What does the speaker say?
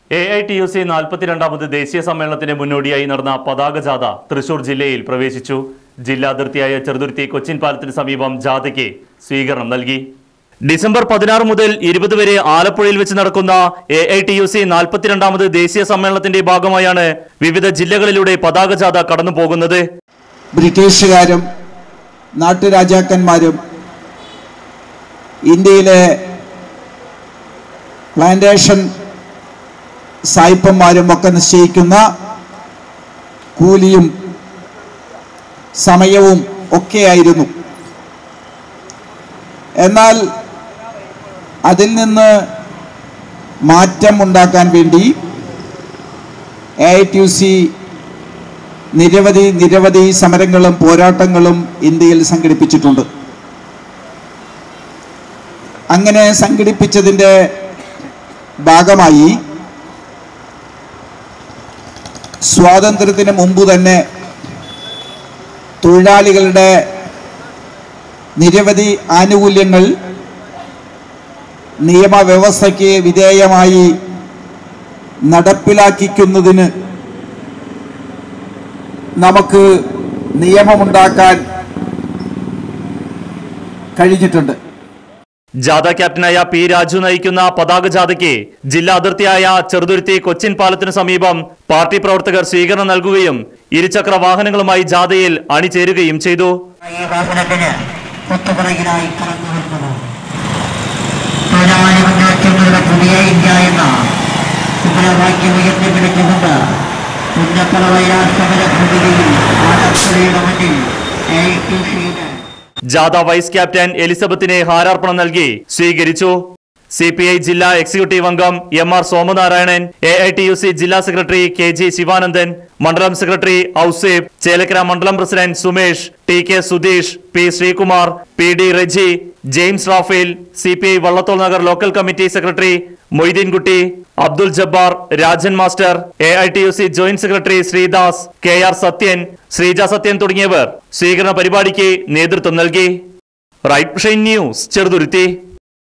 A I T U C നാൽപ്പത്തിരണ്ടാമത് ദേശീയ സമ്മേളനത്തിന് മുന്നോടിയായി നടന്ന പതാക ജാഥ തൃശൂർ ജില്ലയിൽ പ്രവേശിച്ചു ജില്ലാ അതിർത്തിയായ ചെറുതുരുത്തി കൊച്ചിൻ പാലത്തിന് സമീപം ജാഥയ്ക്ക് സ്വീകരണം നൽകി ഡിസംബർ പതിനാറ് മുതൽ ഇരുപത് വരെ ആലപ്പുഴയിൽ വെച്ച് നടക്കുന്ന A I T U C നാൽപ്പത്തിരണ്ടാമത് ദേശീയ സമ്മേളനത്തിന്റെ ഭാഗമായാണ് വിവിധ ജില്ലകളിലൂടെ പതാക ജാഥ കടന്നു പോകുന്നത് ബ്രിട്ടീഷുകാരും നാട്ടുരാജാക്കന്മാരും ഇന്ത്യയിലെ പ്ലാന്റേഷൻ സായിപ്പന്മാരും ഒക്കെ നിശ്ചയിക്കുന്ന കൂലിയും സമയവും ഒക്കെയായിരുന്നു എന്നാൽ അതിൽ നിന്ന് മാറ്റം ഉണ്ടാക്കാൻ വേണ്ടി A I T U C നിരവധി നിരവധി സമരങ്ങളും പോരാട്ടങ്ങളും ഇന്ത്യയിൽ സംഘടിപ്പിച്ചിട്ടുണ്ട് അങ്ങനെ സംഘടിപ്പിച്ചതിൻ്റെ ഭാഗമായി സ്വാതന്ത്ര്യത്തിന് മുമ്പ് തന്നെ തൊഴിലാളികളുടെ നിരവധി ആനുകൂല്യങ്ങൾ നിയമവ്യവസ്ഥയ്ക്ക് വിധേയമായി നടപ്പിലാക്കിക്കുന്നതിന് നമുക്ക് നിയമമുണ്ടാക്കാൻ കഴിഞ്ഞിട്ടുണ്ട് ജാഥ ക്യാപ്റ്റനായ പി രാജു നയിക്കുന്ന പതാക ജാഥയ്ക്ക് ജില്ലാ അതിർത്തിയായ ചെറുതുരുത്തി കൊച്ചിൻ പാലത്തിനു സമീപം പാർട്ടി പ്രവർത്തകർ സ്വീകരണം നൽകുകയും ഇരുചക്ര വാഹനങ്ങളുമായി ജാഥയിൽ അണിചേരുകയും ചെയ്തു ഈ വാഹനത്തിന് തൊട്ടുപിറകിലായി കടന്നു വരുന്നത് തൊഴിലാളി മുന്നേറ്റങ്ങളുടെ പുതിയ ഇന്ത്യ എന്ന മുദ്രാവാക്യം ഉയർത്തിപ്പിടിച്ചുകൊണ്ട് പുന്നപ്പുറ വയനാട് സമര ഭൂമികയിൽ ആലപ്പുഴയുടെ മുന്നിൽ എ ടി സിയുടെ ജാഥ വൈസ് ക്യാപ്റ്റൻ എലിസബത്തിനെ ഹാരാർപ്പണം നൽകി സ്വീകരിച്ചു സി പി ഐ ജില്ലാ എക്സിക്യൂട്ടീവ് അംഗം M R Somanarayanan A I T U C ജില്ലാ സെക്രട്ടറി കെ ജി ശിവാനന്ദൻ മണ്ഡലം സെക്രട്ടറി ഔസേബ് ചേലക്കര മണ്ഡലം president Sumesh T K Sudheesh P Sreekumar P D Reji James Raphael C P I Vallathol Nagar local committee secretary Moideenkutty Abdul Jabbar Rajan master A I T U C joint secretary Sreedas K R Sathyan Sreeja Sathyan തുടങ്ങിയവർ സ്വീകരണ പരിപാടിക്ക് നേതൃത്വം നൽകി right news Cheruthuruthy